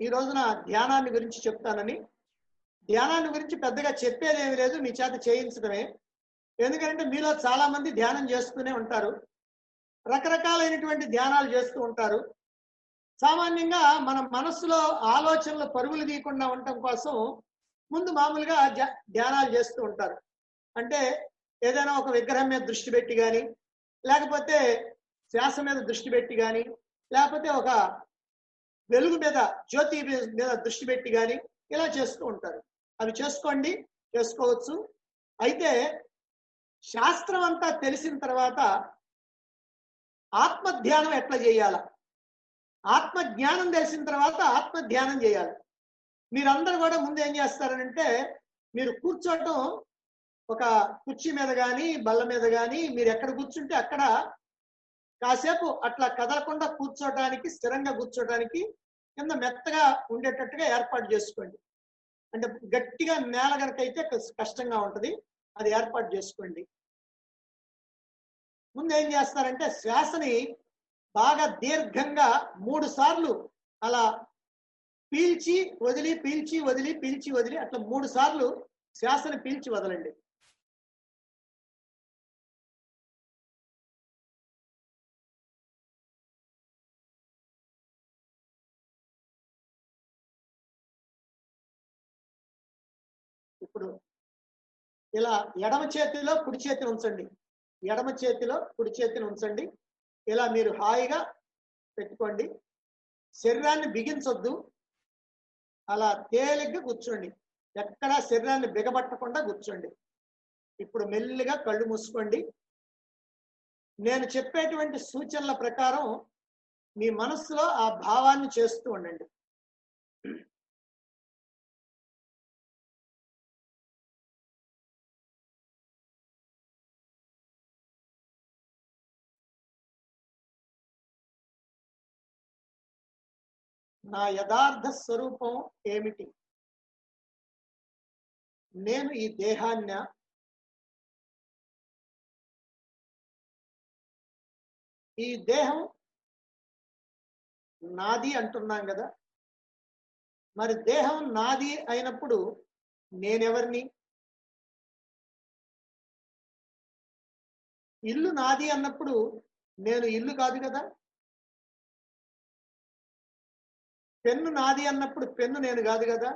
ఈ రోజున ధ్యానాన్ని గురించి చెప్తానని ధ్యానాన్ని గురించి పెద్దగా చెప్పేది ఏమి లేదు మీ చేత చేయించడమే ఎందుకంటే మీలో చాలా మంది ధ్యానం చేస్తూనే ఉంటారు రకరకాలైనటువంటి ధ్యానాలు చేస్తూ ఉంటారు సామాన్యంగా మన మనస్సులో ఆలోచనలు పరుగులు తీయకుండా ఉండటం కోసం ముందు మామూలుగా ధ్యా- ధ్యానాలు చేస్తూ ఉంటారు అంటే ఏదైనా ఒక విగ్రహం మీద దృష్టి పెట్టి కానీ లేకపోతే శ్వాస మీద దృష్టి పెట్టి కానీ లేకపోతే ఒక వెలుగు మీద జ్యోతి మీద దృష్టి పెట్టి కానీ ఇలా చేస్తూ ఉంటారు అవి చేసుకోండి చేసుకోవచ్చు అయితే శాస్త్రం అంతా తెలిసిన తర్వాత ఆత్మ ధ్యానం ఎట్లా చేయాల ఆత్మ జ్ఞానం తెలిసిన తర్వాత ఆత్మ ధ్యానం చేయాలి మీరందరూ కూడా ముందు ఏం చేస్తారనంటే మీరు కూర్చోటం ఒక కుర్చీ మీద కానీ బల్ల మీద కానీ మీరు ఎక్కడ కూర్చుంటే అక్కడ కాసేపు అట్లా కదలకుండా కూర్చోటానికి స్థిరంగా కూర్చోటానికి కింద మెత్తగా ఉండేటట్టుగా ఏర్పాటు చేసుకోండి అంటే గట్టిగా నేల గనక అయితే కస్- కష్టంగా ఉంటది అది ఏర్పాటు చేసుకోండి ముందు ఏం చేస్తారంటే శ్వాసని బాగా దీర్ఘంగా మూడు సార్లు అలా పీల్చి వదిలి పీల్చి వదిలి పీల్చి వదిలి అట్లా మూడు సార్లు శ్వాసని పీల్చి వదలండి ఇప్పుడు ఇలా ఎడమ చేతిలో కుడి చేతిని ఉంచండి ఎడమ చేతిలో కుడి చేతిని ఉంచండి ఇలా మీరు హాయిగా పెట్టుకోండి శరీరాన్ని బిగించొద్దు అలా తేలిగ్గా కూర్చోండి ఎక్కడా శరీరాన్ని బిగబట్టకుండా కూర్చోండి ఇప్పుడు మెల్లిగా కళ్ళు మూసుకోండి నేను చెప్పేటువంటి సూచనల ప్రకారం మీ మనస్సులో ఆ భావాన్ని చేస్తూ ఉండండి నా యథార్థ స్వరూపం ఏమిటి నేను ఈ దేహాన్న ఈ దేహం నాది అంటున్నాం కదా మరి దేహం నాది అయినప్పుడు నేనెవరిని ఇల్లు నాది అన్నప్పుడు నేను ఇల్లు కాదు కదా పెన్ను నాది అన్నప్పుడు పెన్ను నేను కాదు కదా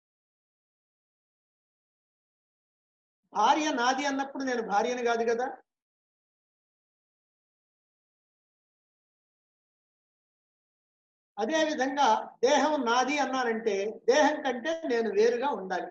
భార్య నాది అన్నప్పుడు నేను భార్యను కాదు కదా అదే విధంగా దేహం నాది అన్నానంటే దేహం కంటే నేను వేరుగా ఉండాలి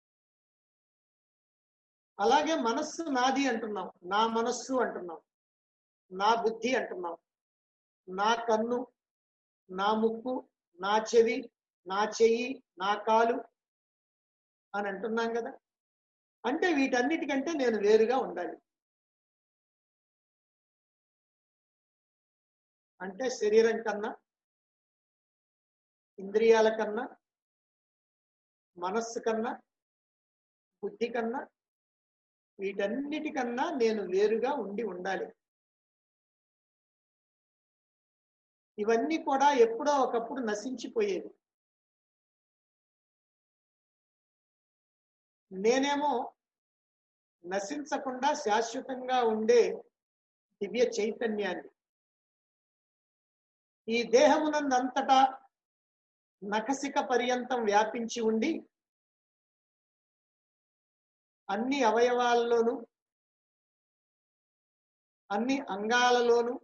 అలాగే మనస్సు నాది అంటున్నాం నా మనస్సు అంటున్నాం నా బుద్ధి అంటున్నాం నా కన్ను నా ముక్కు నా చెవి నా చెయ్యి నా కాలు అని అంటున్నాం కదా అంటే వీటన్నిటికంటే నేను వేరుగా ఉండాలి అంటే శరీరం కన్నా ఇంద్రియాల కన్నా మనస్సు కన్నా బుద్ధి కన్నా వీటన్నిటికన్నా నేను వేరుగా ఉండి ఉండాలి ఇవన్నీ కూడా ఎప్పుడో ఒకప్పుడు నశించిపోయేవి నేనేమో నశించకుండా శాశ్వతంగా ఉండే దివ్య చైతన్యాన్ని ఈ దేహమునందంతటా నఖసిక పర్యంతం వ్యాపించి ఉండి అన్ని అవయవాల్లోనూ అన్ని అంగాలలోనూ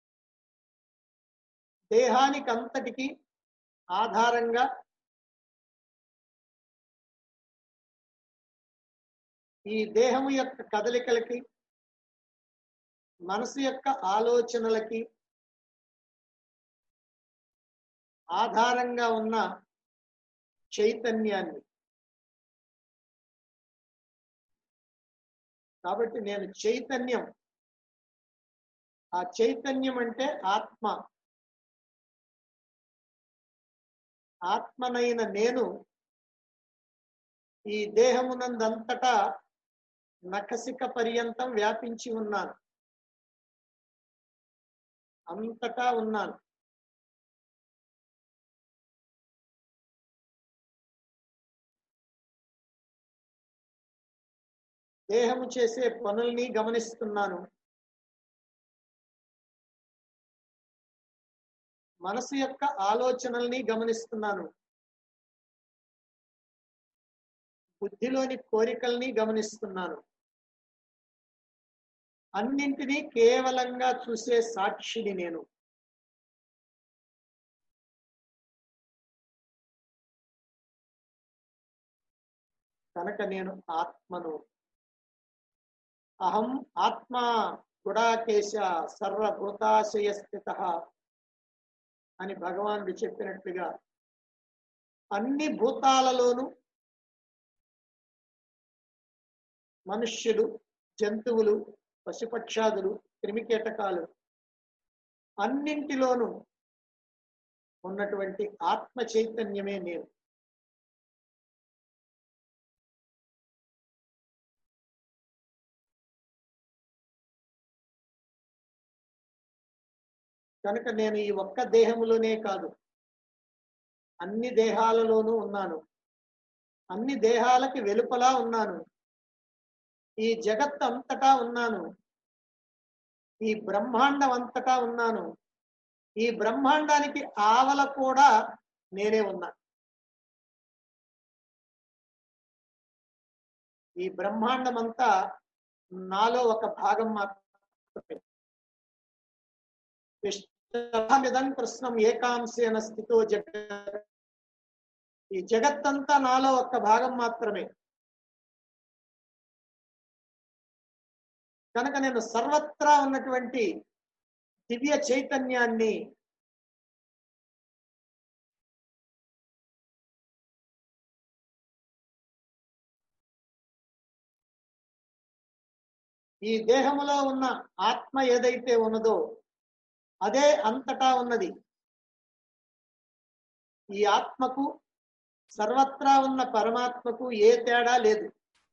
దేహానికంతటికి ఆధారంగా ఈ దేహము యొక్క కదలికలకి మనసు యొక్క ఆలోచనలకి ఆధారంగా ఉన్న చైతన్యాన్ని కాబట్టి నేను చైతన్యం ఆ చైతన్యం అంటే ఆత్మ ఆత్మనైన నేను ఈ దేహమునందంతటా నఖసిక పర్యంతం వ్యాపించి ఉన్నాను అంతటా ఉన్నాను దేహము చేసే పనుల్ని గమనిస్తున్నాను మనసు యొక్క ఆలోచనల్ని గమనిస్తున్నాను బుద్ధిలోని కోరికల్ని గమనిస్తున్నాను అన్నింటినీ కేవలంగా చూసే సాక్షిని నేను కనుక నేను ఆత్మను అహం ఆత్మ గుడాకేశ సర్వభూతాశయ స్థిత అని భగవానుడు చెప్పినట్లుగా అన్ని భూతాలలోనూ మనుష్యులు జంతువులు పశుపక్షాదులు క్రిమికీటకాలు అన్నింటిలోనూ ఉన్నటువంటి ఆత్మ చైతన్యమే నేను కనుక నేను ఈ ఒక్క దేహములోనే కాదు అన్ని దేహాలలోనూ ఉన్నాను అన్ని దేహాలకి వెలుపలా ఉన్నాను ఈ జగత్ అంతటా ఉన్నాను ఈ బ్రహ్మాండం అంతటా ఉన్నాను ఈ బ్రహ్మాండానికి ఆవల కూడా నేనే ఉన్నా ఈ బ్రహ్మాండం అంతా నాలో ఒక భాగం మాత్రమే విశ్వమిదం కృష్ణం ఏకాంశేన స్థితో జగత్ ఈ జగత్తంతా నాలో ఒక్క భాగం మాత్రమే కనుక నేను సర్వత్రా ఉన్నటువంటి దివ్య చైతన్యాన్ని ఈ దేహములో ఉన్న ఆత్మ ఏదైతే ఉన్నదో అదే అంతటా ఉన్నది ఈ ఆత్మకు సర్వత్రా ఉన్న పరమాత్మకు ఏ తేడా లేదు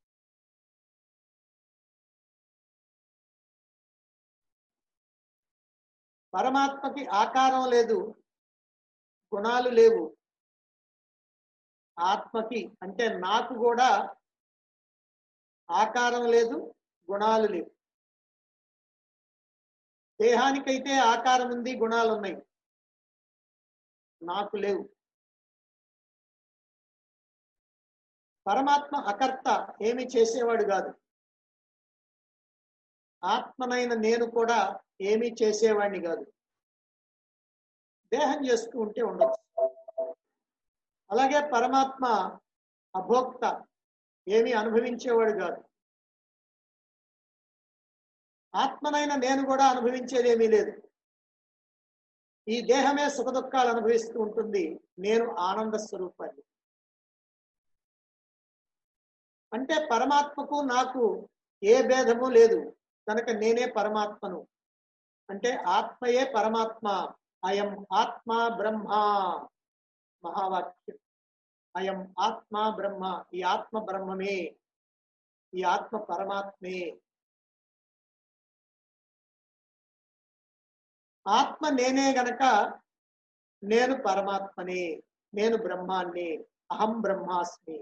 పరమాత్మకి ఆకారం లేదు గుణాలు లేవు ఆత్మకి అంటే నాకు కూడా ఆకారం లేదు గుణాలు లేవు దేహానికైతే ఆకారం ఉంది గుణాలు ఉన్నాయి నాకు లేవు పరమాత్మ అకర్త ఏమి చేసేవాడు కాదు ఆత్మనైన నేను కూడా ఏమీ చేసేవాడిని కాదు దేహం చేస్తూ ఉంటే ఉండొచ్చు అలాగే పరమాత్మ అభోక్త ఏమీ అనుభవించేవాడు కాదు ఆత్మనైన నేను కూడా అనుభవించేదేమీ లేదు ఈ దేహమే సుఖ దుఃఖాలు అనుభవిస్తూ ఉంటుంది నేను ఆనంద స్వరూపాన్ని అంటే పరమాత్మకు నాకు ఏ భేదము లేదు కనుక నేనే పరమాత్మను అంటే ఆత్మయే పరమాత్మ అయం ఆత్మ బ్రహ్మ మహావాక్యం అయం ఆత్మ బ్రహ్మ ఈ ఆత్మ బ్రహ్మమే ఈ ఆత్మ పరమాత్మే ఆత్మ నేనే గనక నేను పరమాత్మనే నేను బ్రహ్మాన్ని అహం బ్రహ్మాస్మి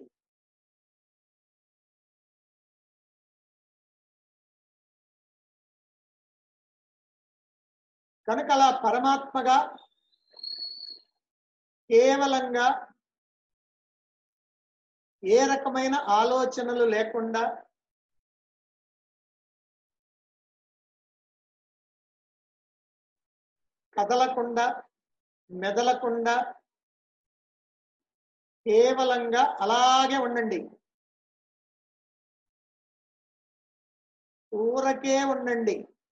కనుక అలా పరమాత్మగా కేవలంగా ఏ రకమైన ఆలోచనలు లేకుండా కదలకుండా మెదలకుండా కేవలంగా అలాగే ఉండండి ఊరకే ఉండండి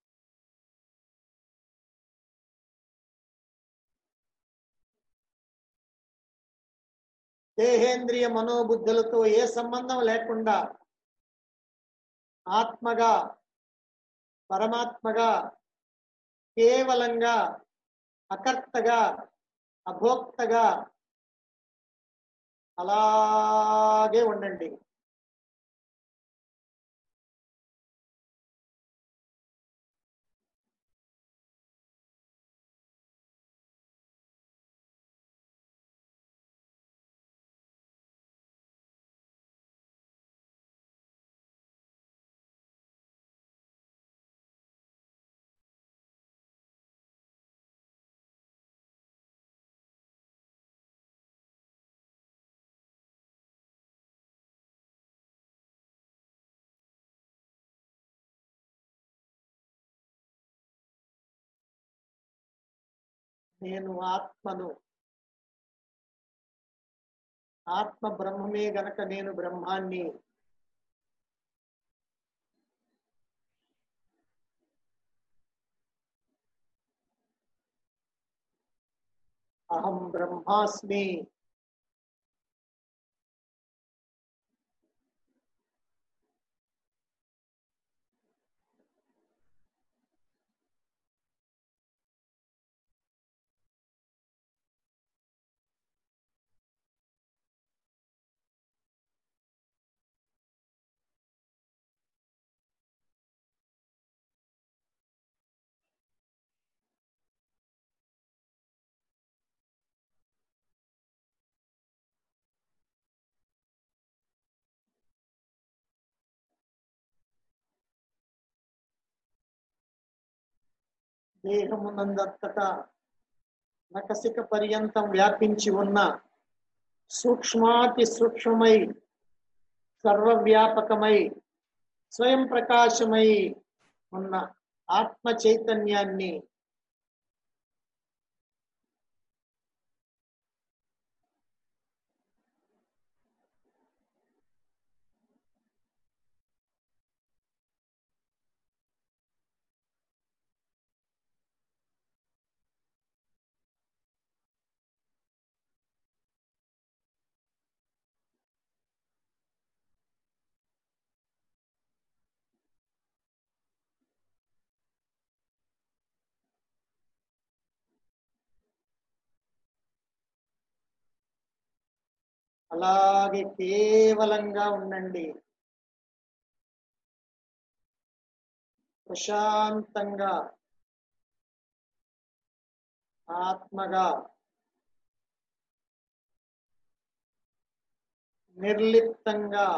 దేహేంద్రియ మనోబుద్ధులతో ఏ సంబంధం లేకుండా ఆత్మగా పరమాత్మగా కేవలంగా అకర్తగా అభోక్తగా అలాగే ఉండండి నేను ఆత్మను ఆత్మ బ్రహ్మమే గనక నేను బ్రహ్మాన్ని అహం బ్రహ్మాస్మి దేహమునందంతటా నకసిక పర్యంతం వ్యాపించి ఉన్న సూక్ష్మాతి సూక్ష్మమై సర్వవ్యాపకమై స్వయం ప్రకాశమై ఉన్న ఆత్మ చైతన్యాన్ని అలాగే కేవలంగా ఉండండి ప్రశాంతంగా ఆత్మగా నిర్లిప్తంగా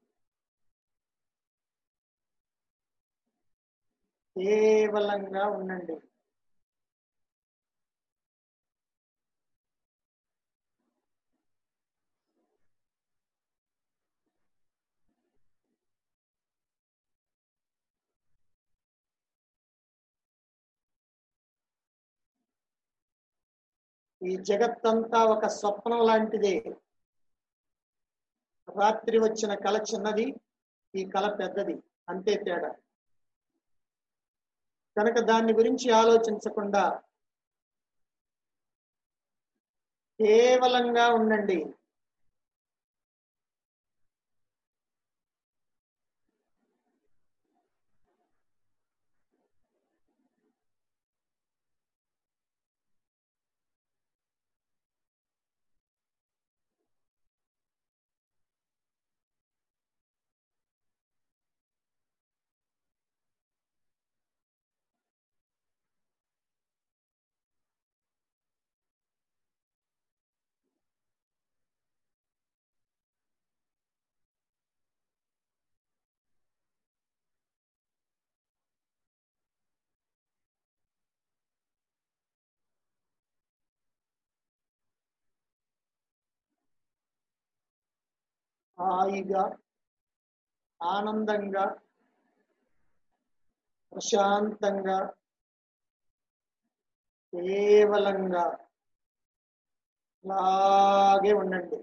కేవలంగా ఉండండి ఈ జగత్తంతా ఒక స్వప్నం లాంటిదే రాత్రి వచ్చిన కళ చిన్నది ఈ కళ పెద్దది అంతే తేడా కనుక దాని గురించి ఆలోచించకుండా కేవలంగా ఉండండి హాయిగా ఆనందంగా ప్రశాంతంగా కేవలంగా అలాగే ఉండండి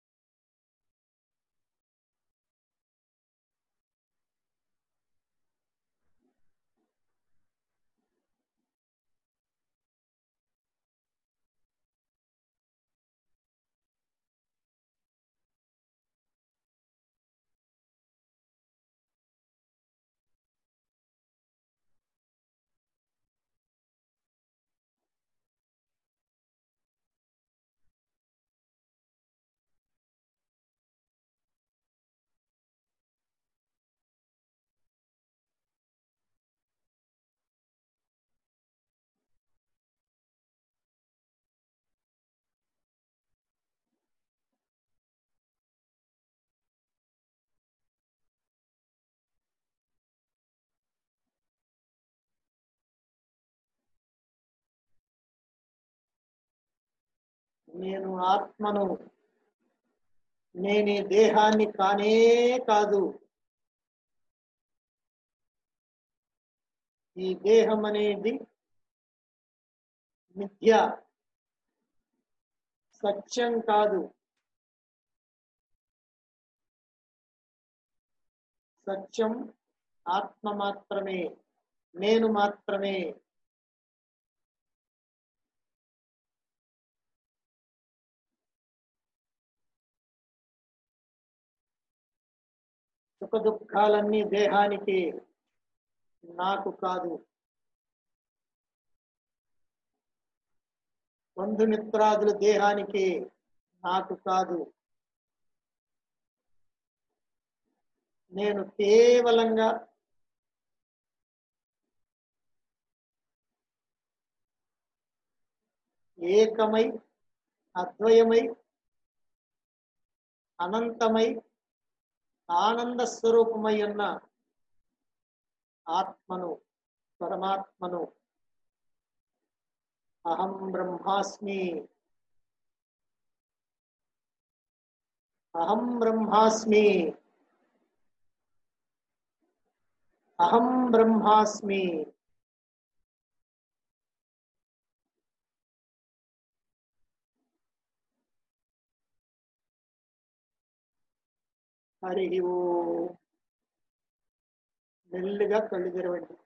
నేను ఆత్మను నేను ఈ దేహాన్ని కానే కాదు ఈ దేహం అనేది మిథ్య సత్యం కాదు సత్యం ఆత్మ మాత్రమే నేను మాత్రమే సుఖ దుఃఖాలన్నీ దేహానికి నాకు కాదు బంధుమిత్రాదులు దేహానికి నాకు కాదు నేను కేవలంగా ఏకమై అద్వయమై అనంతమై ఆనంద స్వరూపమై ఉన్న ఆత్మను పరమాత్మను అహం బ్రహ్మాస్మి అహం బ్రహ్మాస్మి అహం బ్రహ్మాస్మి హరి ఓ మెల్లిగా కళ్ళు తెరవండి